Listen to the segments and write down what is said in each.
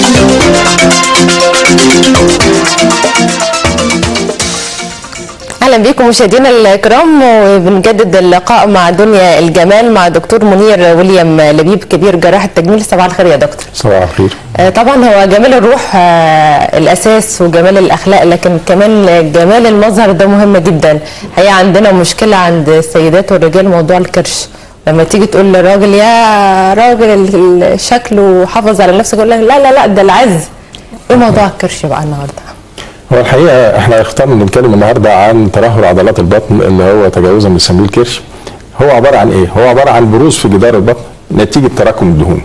اهلا بكم مشاهدينا الكرام وبنجدد اللقاء مع دنيا الجمال مع دكتور منير ويليام لبيب كبير جراح التجميل صباح الخير يا دكتور صباح الخير آه، طبعا هو جمال الروح آه، الاساس وجمال الاخلاق لكن كمان جمال المظهر ده مهم جدا هي عندنا مشكله عند السيدات والرجال موضوع الكرش لما تيجي تقول للراجل يا راجل ال- الشكل وحافظ على نفسك يقول لك لا لا لا ده العز ايه موضوع الكرش بقى النهارده هو الحقيقه احنا اخترنا نتكلم النهارده عن ترهل عضلات البطن اللي هو تجاوزا بنسميه الكرش هو عباره عن ايه؟ هو عباره عن بروز في جدار البطن نتيجه تراكم الدهون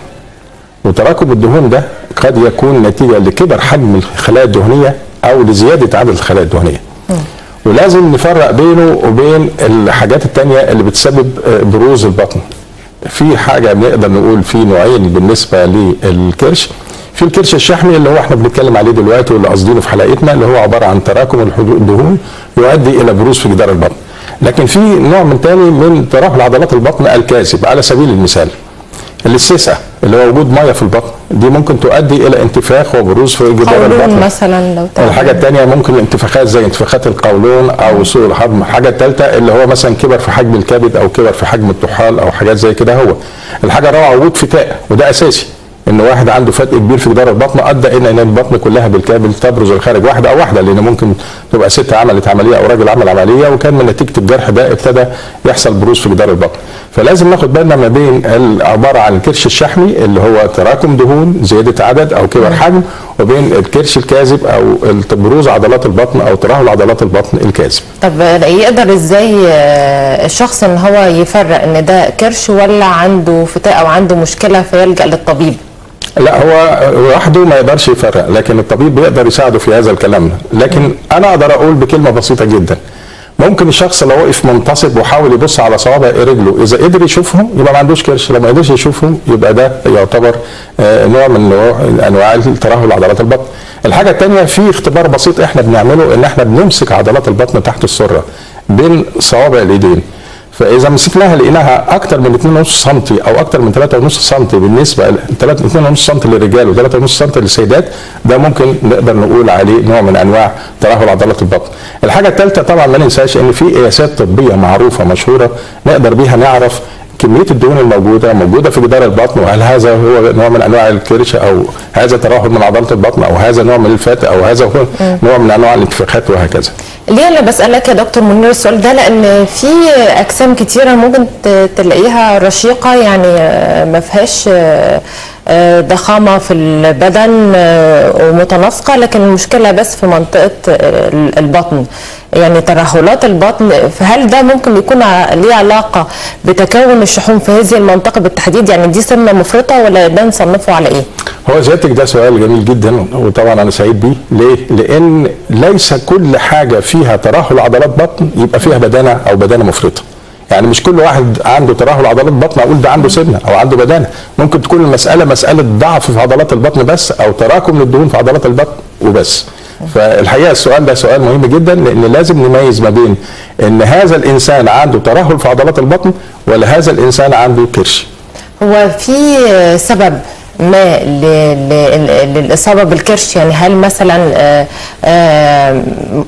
وتراكم الدهون ده قد يكون نتيجه لكبر حجم الخلايا الدهنيه او لزياده عدد الخلايا الدهنيه ولازم نفرق بينه وبين الحاجات التانية اللي بتسبب آه، بروز البطن في حاجة بنقدر نقول في نوعين بالنسبة للكرش في الكرش الشحمي اللي هو احنا بنتكلم عليه دلوقتي واللي قاصدينه في حلقتنا اللي هو عبارة عن تراكم الحدو- الدهون يؤدي إلى بروز في جدار البطن لكن في نوع من تاني من ترهل عضلات البطن الكاسب على سبيل المثال الاستسقاء اللي هو وجود ميه في البطن دي ممكن تؤدي الى انتفاخ وبروز في جدار قولون البطن مثلا لو تعمل. الحاجة الثانية ممكن الانتفاخات زي انتفاخات القولون أو سوء الهضم، الحاجة الثالثة اللي هو مثلا كبر في حجم الكبد أو كبر في حجم الطحال أو حاجات زي كده هو. الحاجة الرابعة وجود فتاء وده أساسي. ان واحد عنده فتق كبير في جدار البطن ادى الى ان البطن كلها بالكامل تبرز للخارج واحده او واحده لان ممكن تبقى ست عملت عمليه او راجل عمل عمليه وكان من نتيجه الجرح ده ابتدى يحصل بروز في جدار البطن فلازم ناخد بالنا ما بين ال- عباره عن الكرش الشحمي اللي هو تراكم دهون زياده عدد او كبر حجم وبين الكرش الكاذب او الت- بروز عضلات البطن او ترهل عضلات البطن الكاذب طب يقدر ازاي آه، الشخص ان هو يفرق ان ده كرش ولا عنده فتاء او عنده مشكله فيلجا للطبيب لا هو لوحده ما يقدرش يفرق لكن الطبيب بيقدر يساعده في هذا الكلام لكن انا اقدر اقول بكلمه بسيطه جدا ممكن الشخص لو وقف منتصب وحاول يبص على صوابع رجله اذا قدر يشوفهم يبقى ما عندوش كرش لو ما قدرش يشوفهم يبقى ده يعتبر آه، نوع من نوع انواع ترهل عضلات البطن الحاجه الثانيه في اختبار بسيط احنا بنعمله ان احنا بنمسك عضلات البطن تحت السره بين صوابع الايدين فاذا مسكناها لقيناها اكتر من 2.5 سم او اكتر من 3.5 سم بالنسبه ل 2.5 سم للرجال و3.5 سم للسيدات ده ممكن نقدر نقول عليه نوع من انواع ترهل عضلات البطن. الحاجه الثالثه طبعا ما ننساش ان في قياسات طبيه معروفه مشهوره نقدر بيها نعرف كميه الدهون الموجوده موجوده في جدار البطن وهل هذا هو نوع من انواع الكرش او هذا ترهل من عضله البطن او هذا نوع من الفتق او هذا هو نوع من انواع الانتفاخات وهكذا. ليه انا بسالك يا دكتور منير السؤال ده لان في اجسام كتيره ممكن ت- تلاقيها رشيقه يعني آه، ما فيهاش آه، آه، ضخامه في البدن آه، ومتناسقه لكن المشكله بس في منطقه آه، البطن يعني ترهلات البطن فهل ده ممكن يكون ع- ليه علاقه بتكون الشحوم في هذه المنطقه بالتحديد يعني دي سمنه مفرطه ولا ده نصنفه على ايه؟ هو سيادتك ده سؤال جميل جدا وطبعا انا سعيد بيه ليه؟ لان ليس كل حاجه فيها ترهل عضلات بطن يبقى فيها بدانه او بدانه مفرطه. يعني مش كل واحد عنده ترهل عضلات بطن اقول ده عنده سمنه او عنده بدانه، ممكن تكون المساله مساله ضعف في عضلات البطن بس او تراكم للدهون في عضلات البطن وبس. فالحقيقه السؤال ده سؤال مهم جدا لان لازم نميز ما بين ان هذا الانسان عنده ترهل في عضلات البطن ولا هذا الانسان عنده كرش. هو في سبب ما ل- ل- للإصابة بالكرش يعني هل مثلا آه، آه،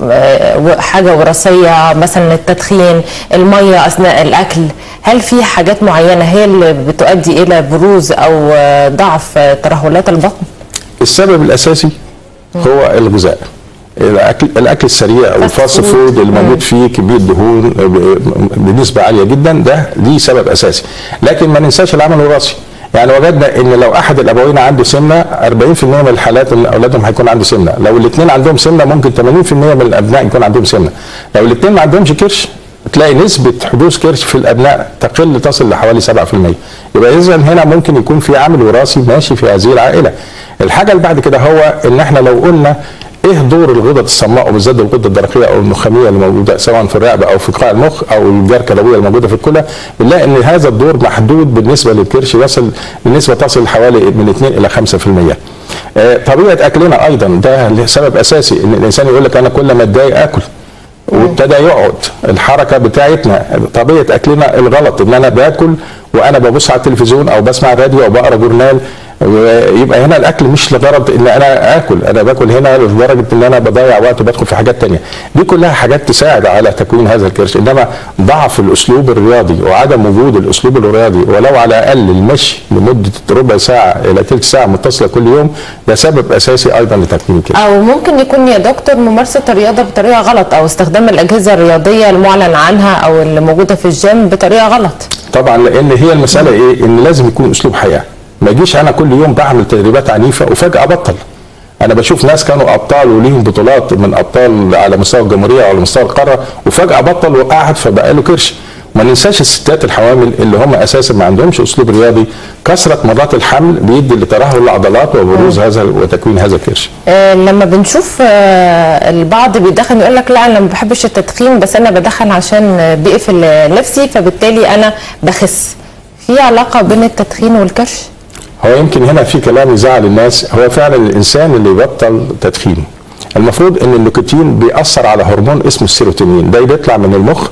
آه، حاجة وراثية مثلا التدخين المية أثناء الأكل هل في حاجات معينة هي اللي بتؤدي إلى بروز أو آه، ضعف آه، ترهلات البطن؟ السبب الاساسي هو الغذاء الاكل الاكل السريع او الفاست فود. فود اللي موجود فيه كميه دهون ب- بنسبه عاليه جدا ده ليه سبب اساسي لكن ما ننساش العمل الوراثي يعني وجدنا ان لو احد الابوين عنده سمنه 40% من الحالات ان اولادهم هيكون عنده سمنه لو الاثنين عندهم سمنه ممكن 80% من الابناء يكون عندهم سمنه لو الاثنين ما عندهمش كرش تلاقي نسبة حدوث كرش في الأبناء تقل تصل لحوالي 7% يبقى إذا هنا ممكن يكون في عامل وراثي ماشي في هذه العائلة الحاجة اللي بعد كده هو إن إحنا لو قلنا ايه دور الغدد الصماء وبالذات الغده الدرقيه او النخاميه اللي موجوده سواء في الرقبه او في قاع المخ او الجركه الكلويه الموجوده في الكلى بنلاقي ان هذا الدور محدود بالنسبه للكرش يصل النسبه تصل حوالي من 2 الى 5%. آه، طبيعه اكلنا ايضا ده له سبب اساسي ان الانسان يقول لك انا كل ما اتضايق اكل وابتدى يقعد الحركه بتاعتنا طبيعه اكلنا الغلط ان انا باكل وانا ببص على التلفزيون او بسمع الراديو او بقرا جورنال ويبقى هنا الاكل مش لغرض ان انا اكل انا باكل هنا لدرجه ان انا بضيع وقت وبدخل في حاجات تانية دي كلها حاجات تساعد على تكوين هذا الكرش انما ضعف الاسلوب الرياضي وعدم وجود الاسلوب الرياضي ولو على الاقل المشي لمده ربع ساعه الى ثلث ساعه متصله كل يوم ده سبب اساسي ايضا لتكوين الكرش او ممكن يكون يا دكتور ممارسه الرياضه بطريقه غلط او استخدام الاجهزه الرياضيه المعلن عنها او اللي موجوده في الجيم بطريقه غلط طبعا لان هي المساله ايه ان لازم يكون اسلوب حياه ما يجيش انا كل يوم بعمل تدريبات عنيفه وفجاه ابطل انا بشوف ناس كانوا ابطال وليهم بطولات من ابطال على مستوى الجمهوريه او على مستوى القاره وفجاه بطل وقعد فبقى له كرش ما ننساش الستات الحوامل اللي هم اساسا ما عندهمش اسلوب رياضي كثره مرات الحمل بيدي لترهل العضلات وبروز هذا وتكوين هذا الكرش آه لما بنشوف آه البعض بيدخن يقول لك لا انا ما بحبش التدخين بس انا بدخن عشان بيقفل نفسي فبالتالي انا بخس في علاقه بين التدخين والكرش هو يمكن هنا في كلام يزعل الناس هو فعلا الانسان اللي يبطل تدخين المفروض ان النيكوتين بيأثر على هرمون اسمه السيروتونين ده بيطلع من المخ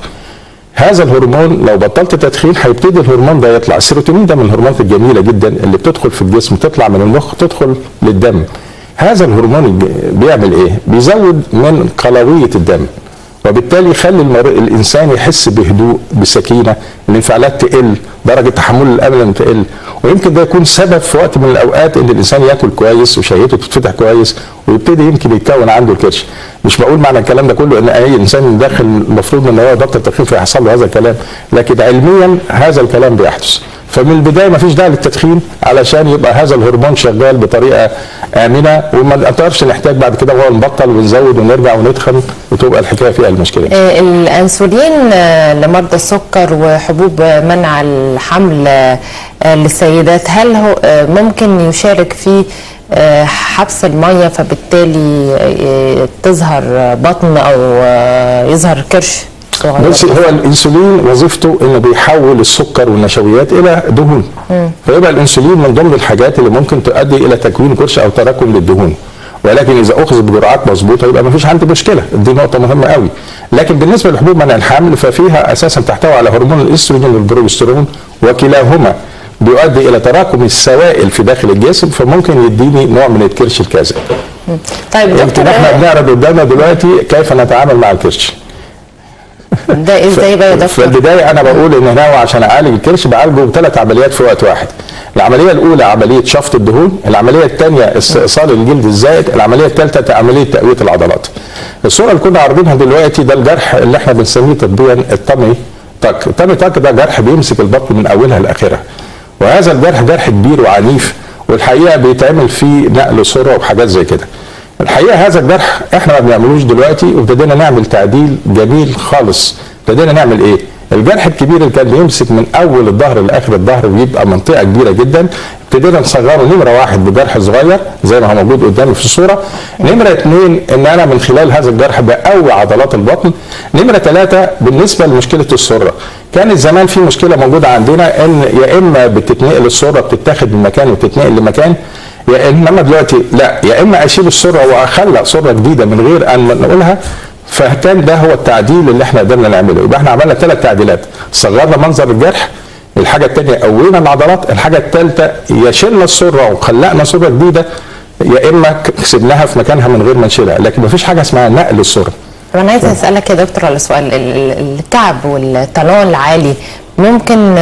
هذا الهرمون لو بطلت تدخين هيبتدي الهرمون ده يطلع السيروتونين ده من الهرمونات الجميله جدا اللي بتدخل في الجسم تطلع من المخ تدخل للدم هذا الهرمون بيعمل ايه بيزود من قلويه الدم وبالتالي يخلي المر... الانسان يحس بهدوء بسكينه الانفعالات تقل درجه تحمل الالم تقل ويمكن ده يكون سبب في وقت من الاوقات ان الانسان ياكل كويس وشهيته تتفتح كويس ويبتدي يمكن يتكون عنده الكرش مش بقول معنى الكلام ده كله ان اي انسان داخل المفروض ان هو يبطل تدخين فيحصل له هذا الكلام لكن علميا هذا الكلام بيحدث فمن البدايه ما فيش داعي للتدخين علشان يبقى هذا الهرمون شغال بطريقه امنه وما نقدرش نحتاج بعد كده هو نبطل ونزود ونرجع وندخن وتبقى الحكايه فيها المشكله. آه الانسولين آه لمرضى السكر وحبوب منع الحمل آه للسيدات هل هو ممكن يشارك في حبس الميه فبالتالي تظهر بطن او يظهر كرش بصي هو الانسولين وظيفته انه بيحول السكر والنشويات الى دهون فيبقى الانسولين من ضمن الحاجات اللي ممكن تؤدي الى تكوين كرش او تراكم للدهون ولكن اذا اخذ بجرعات مظبوطه يبقى ما فيش عندي مشكله دي نقطه مهمه قوي لكن بالنسبه لحبوب منع الحمل ففيها اساسا تحتوي على هرمون الاستروجين والبروجسترون وكلاهما بيؤدي الى تراكم السوائل في داخل الجسم فممكن يديني نوع من الكرش الكاذب. طيب يمكن احنا بنعرض قدامنا دلوقتي كيف نتعامل مع الكرش. ده ازاي بقى يا دكتور؟ في البدايه انا بقول ان هنا عشان اعالج الكرش بعالجه بثلاث عمليات في وقت واحد. العمليه الاولى عمليه شفط الدهون، العمليه الثانيه استئصال الجلد الزائد، العمليه الثالثه عمليه تقويه العضلات. الصوره اللي كنا عارضينها دلوقتي ده الجرح اللي احنا بنسميه طبيا الطمي تاك، الطمي تاك ده جرح بيمسك البطن من اولها لاخرها. وهذا الجرح جرح كبير وعنيف والحقيقه بيتعمل فيه نقل صوره وحاجات زي كده. الحقيقه هذا الجرح احنا ما بنعملوش دلوقتي وابتدينا نعمل تعديل جميل خالص ابتدينا نعمل ايه الجرح الكبير اللي كان بيمسك من اول الظهر لاخر الظهر ويبقى منطقه كبيره جدا ابتدينا نصغره نمره واحد بجرح صغير زي ما هو موجود قدامي في الصوره نمره اثنين ان انا من خلال هذا الجرح بقوي عضلات البطن نمره ثلاثه بالنسبه لمشكله السره كانت زمان في مشكله موجوده عندنا ان يا اما بتتنقل السره بتتاخد من مكان وتتنقل لمكان يا انما دلوقتي لا يا اما اشيل السره واخلق سره جديده من غير ان نقولها فكان ده هو التعديل اللي احنا قدرنا نعمله يبقى احنا عملنا ثلاث تعديلات صغرنا منظر الجرح الحاجه الثانيه قوينا العضلات الحاجه الثالثه يا شلنا السره وخلقنا سره جديده يا اما سبناها في مكانها من غير ما نشيلها لكن ما فيش حاجه اسمها نقل السره طب انا عايزه اسالك يا دكتور على سؤال التعب والتنوع العالي ممكن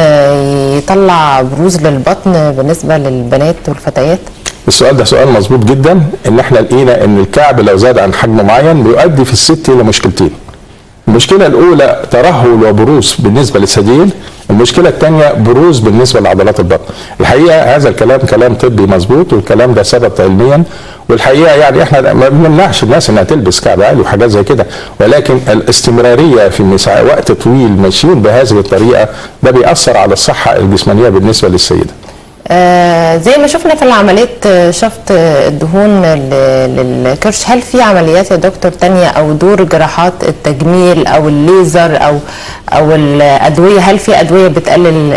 يطلع بروز للبطن بالنسبه للبنات والفتيات؟ السؤال ده سؤال مظبوط جدا ان احنا لقينا ان الكعب لو زاد عن حجم معين بيؤدي في الست الى مشكلتين. المشكله الاولى ترهل وبروز بالنسبه للثديين، المشكله الثانيه بروز بالنسبه لعضلات البطن. الحقيقه هذا الكلام كلام طبي مظبوط والكلام ده ثبت علميا والحقيقه يعني احنا ما بنمنعش الناس انها تلبس كعب عالي وحاجات زي كده ولكن الاستمراريه في النساء وقت طويل ماشيين بهذه الطريقه ده بيأثر على الصحه الجسمانيه بالنسبه للسيده. آه زي ما شفنا في العمليات شفط الدهون للكرش هل في عمليات يا دكتور تانية او دور جراحات التجميل او الليزر او او الادويه هل في ادويه بتقلل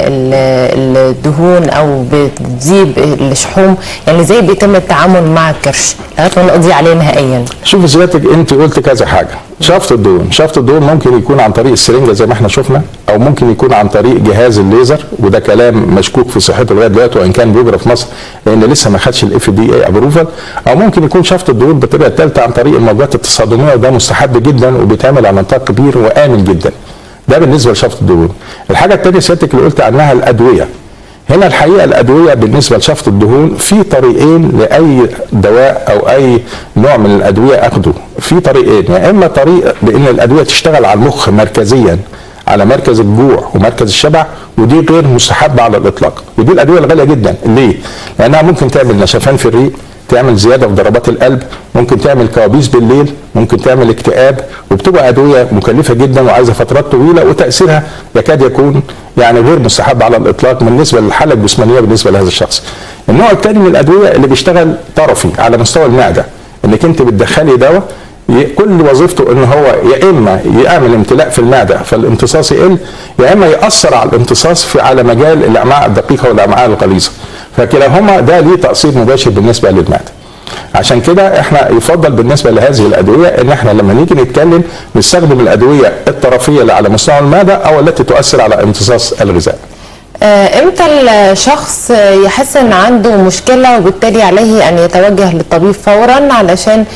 الدهون او بتذيب الشحوم يعني ازاي بيتم التعامل مع الكرش لغايه ما نقضي عليه نهائيا شوف سيادتك انت قلت كذا حاجه شفط الدهون شفط الدهون ممكن يكون عن طريق السرنجه زي ما احنا شفنا او ممكن يكون عن طريق جهاز الليزر وده كلام مشكوك في صحته لغايه دلوقتي وان كان بيجرى في مصر لان لسه ما خدش الاف دي اي ابروفال او ممكن يكون شفط الدهون بالطريقه الثالثه عن طريق الموجات التصادميه وده مستحب جدا وبيتعمل على نطاق كبير وامن جدا ده بالنسبه لشفط الدهون الحاجه الثانيه سيادتك اللي قلت عنها الادويه هنا الحقيقه الادويه بالنسبه لشفط الدهون في طريقين لاي دواء او اي نوع من الادويه اخده في طريقين يا اما طريق بان الادويه تشتغل على المخ مركزيا على مركز الجوع ومركز الشبع ودي غير مستحبه على الاطلاق ودي الادويه الغاليه جدا ليه؟ لانها ممكن تعمل نشفان في الريق تعمل زياده في ضربات القلب ممكن تعمل كوابيس بالليل ممكن تعمل اكتئاب وبتبقى ادويه مكلفه جدا وعايزه فترات طويله وتاثيرها يكاد يكون يعني غير مستحب على الاطلاق بالنسبه للحاله الجسمانيه بالنسبه لهذا الشخص. النوع الثاني من الادويه اللي بيشتغل طرفي على مستوى المعده انك انت بتدخلي دواء كل وظيفته ان هو يا اما يعمل امتلاء في المعده فالامتصاص يقل يا اما ياثر على الامتصاص في على مجال الامعاء الدقيقه والامعاء الغليظه فكلاهما ده ليه تاثير مباشر بالنسبه للمعده عشان كده احنا يفضل بالنسبه لهذه الادويه ان احنا لما نيجي نتكلم نستخدم الادويه الطرفيه اللي على مستوى المعده او التي تؤثر على امتصاص الغذاء امتى الشخص يحس ان عنده مشكله وبالتالي عليه ان يتوجه للطبيب فورا علشان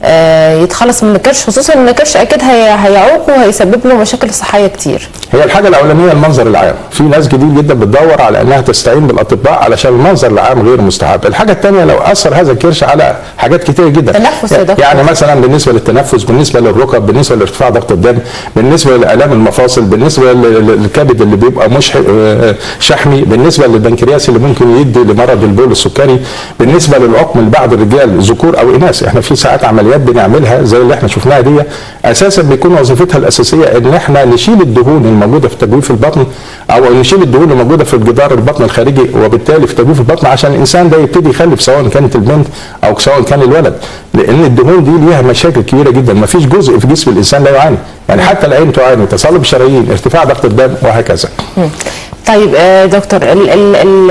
يتخلص من الكرش خصوصا ان الكرش اكيد هيعوق وهيسبب له مشاكل صحيه كتير. هي الحاجه الاولانيه المنظر العام، في ناس كتير جدا بتدور على انها تستعين بالاطباء علشان المنظر العام غير مستحب، الحاجه الثانيه لو اثر هذا الكرش على حاجات كتير جدا. تنفس يا دكتور. يعني مثلا بالنسبه للتنفس، بالنسبه للركب، بالنسبه لارتفاع ضغط الدم، بالنسبه لالام المفاصل، بالنسبه للكبد اللي بيبقى مش شحمي، بالنسبه للبنكرياس اللي ممكن يدي لمرض البول السكري، بالنسبه للعقم لبعض الرجال ذكور او اناث، احنا في ساعات عمليات بنعملها زي اللي احنا شفناها دي اساسا بيكون وظيفتها الاساسيه ان احنا نشيل الدهون الموجوده في تجويف البطن او نشيل الدهون الموجوده في الجدار البطن الخارجي وبالتالي في تجويف البطن عشان الانسان ده يبتدي يخلف سواء كانت البنت او سواء كان الولد لان الدهون دي ليها مشاكل كبيره جدا ما فيش جزء في جسم الانسان لا يعاني يعني حتى العين تعاني تصلب الشرايين ارتفاع ضغط الدم وهكذا طيب دكتور ال ال ال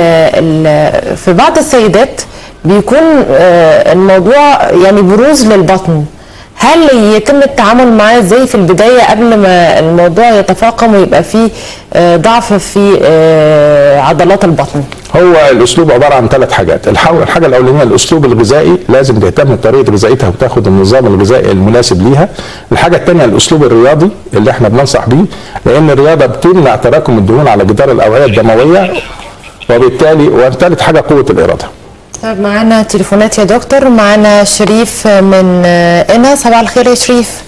ال في بعض السيدات بيكون الموضوع يعني بروز للبطن هل يتم التعامل معاه ازاي في البدايه قبل ما الموضوع يتفاقم ويبقى فيه ضعف في عضلات البطن؟ هو الاسلوب عباره عن ثلاث حاجات، الحاجه الاولانيه الاسلوب الغذائي لازم تهتم بطريقه غذائيتها وتاخد النظام الغذائي المناسب ليها. الحاجه الثانيه الاسلوب الرياضي اللي احنا بننصح بيه لان الرياضه بتمنع تراكم الدهون على جدار الاوعيه الدمويه وبالتالي وثالث حاجه قوه الاراده. طب معانا تليفونات يا دكتور معانا شريف من انا صباح الخير يا شريف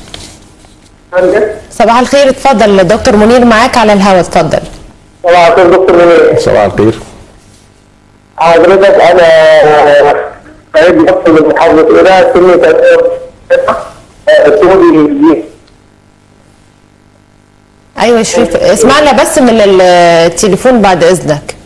صباح الخير اتفضل دكتور منير معاك على الهواء اتفضل صباح الخير دكتور منير صباح الخير حضرتك انا قريب نفسي من محافظه ايران سني سوري ايوه يا شريف اسمعنا بس من التليفون بعد اذنك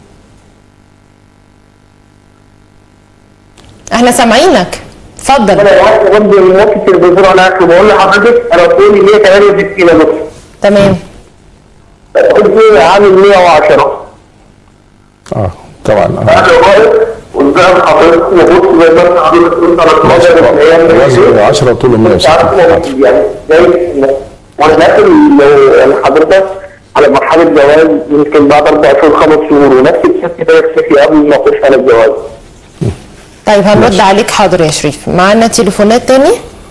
احنا سامعينك اتفضل انا قعدت برضه من وقت التلفزيون على اكل بقول لحضرتك انا طولي 168 يا دكتور تمام قلت عامل 110 اه طبعا انا واقف قدام حضرتك وبص زي ما انت حضرتك قلت على المدى الايام وزن 10 وطوله 160 يعني زي وانا داخل يعني حضرتك على مرحله جواز يمكن بعد اربع شهور خمس شهور ونفس الشك ده يختفي قبل ما اخش على الجواز طيب هنرد عليك حاضر يا شريف معانا تليفونات تاني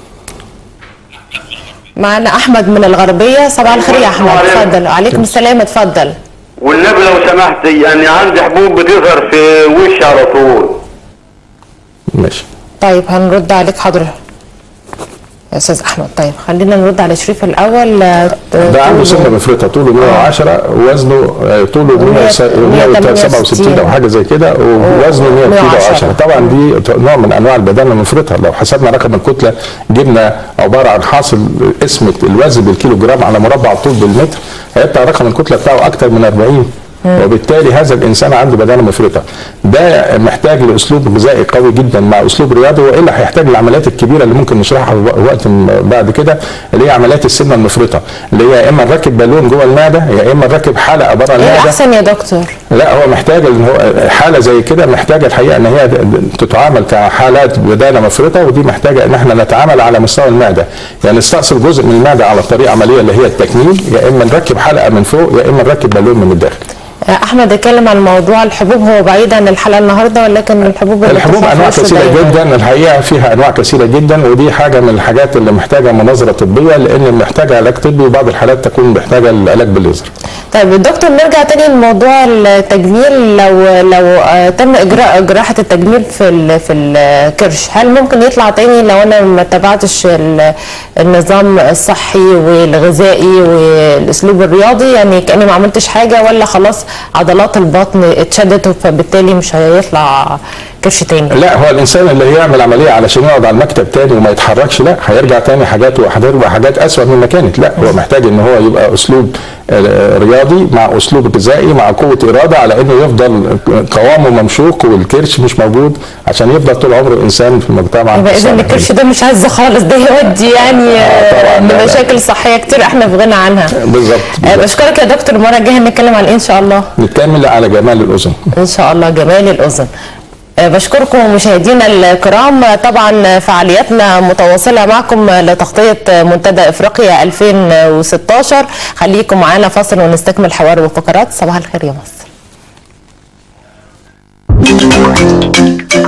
معانا احمد من الغربيه صباح الخير يا احمد اتفضل وعليكم السلام اتفضل والنبي لو سمحت يعني عندي حبوب بتظهر في وشي على طول ماشي طيب هنرد عليك حاضر يا استاذ احمد طيب خلينا نرد على شريف الاول ده عنده سنه مفرطه طوله 110 ووزنه طوله 167 او حاجه زي كده ووزنه 100 كيلو 10 طبعا دي نوع من انواع البدانه المفرطه لو حسبنا رقم الكتله جبنا عباره عن حاصل اسمه الوزن بالكيلو جرام على مربع الطول بالمتر هيبقى رقم الكتله بتاعه اكثر من 40 وبالتالي هذا الانسان عنده بدانه مفرطه ده محتاج لاسلوب غذائي قوي جدا مع اسلوب رياضي والا هيحتاج العمليات الكبيره اللي ممكن نشرحها وقت بعد كده اللي هي عمليات السمنه المفرطه اللي هي يا اما نركب بالون جوه المعده يا اما نركب حلقه بره ايه المعده احسن يا دكتور لا هو محتاج ان هو حاله زي كده محتاجه الحقيقه ان هي تتعامل كحالات بدانه مفرطه ودي محتاجه ان احنا نتعامل على مستوى المعده يعني نستأصل جزء من المعده على طريقه عمليه اللي هي التكميم يا اما نركب حلقه من فوق يا اما نركب بالون من الداخل احمد اتكلم عن موضوع الحبوب هو بعيد عن الحلقه النهارده ولكن الحبوب اللي الحبوب بتطلع انواع في وشه كثيره دايماً. جدا الحقيقه فيها انواع كثيره جدا ودي حاجه من الحاجات اللي محتاجه مناظره طبيه لان محتاجه علاج طبي وبعض الحالات تكون محتاجه العلاج بالليزر طيب الدكتور نرجع تاني لموضوع التجميل لو لو آه، تم اجراء جراحه التجميل في ال- في الكرش هل ممكن يطلع تاني لو انا ما تبعتش ال- النظام الصحي والغذائي والاسلوب الرياضي يعني كاني ما عملتش حاجه ولا خلاص عضلات البطن اتشدت فبالتالي مش هيطلع كرش تاني لا هو الانسان اللي هيعمل عمليه علشان يقعد على المكتب تاني وما يتحركش لا هيرجع تاني حاجات وهترجع حاجات اسوء مما كانت لا هو محتاج ان هو يبقى اسلوب آه، رياضي مع اسلوب غذائي مع قوه اراده على انه يفضل قوامه ممشوق والكرش مش موجود عشان يفضل طول عمره انسان في المجتمع يبقى اذا صالح. الكرش ده مش عز خالص ده يودي يعني آه، طبعاً، لا، لا. لمشاكل صحيه كتير احنا في غنى عنها بالظبط آه، بالظبط. بشكرك يا دكتور المره الجايه هنتكلم عن ايه ان شاء الله نكمل على جمال الاذن ان شاء الله جمال الاذن آه، بشكركم مشاهدينا الكرام آه، طبعا فعالياتنا متواصله معكم لتغطيه منتدى افريقيا 2016 خليكم معانا فاصل ونستكمل حوار وفقرات صباح الخير يا مصر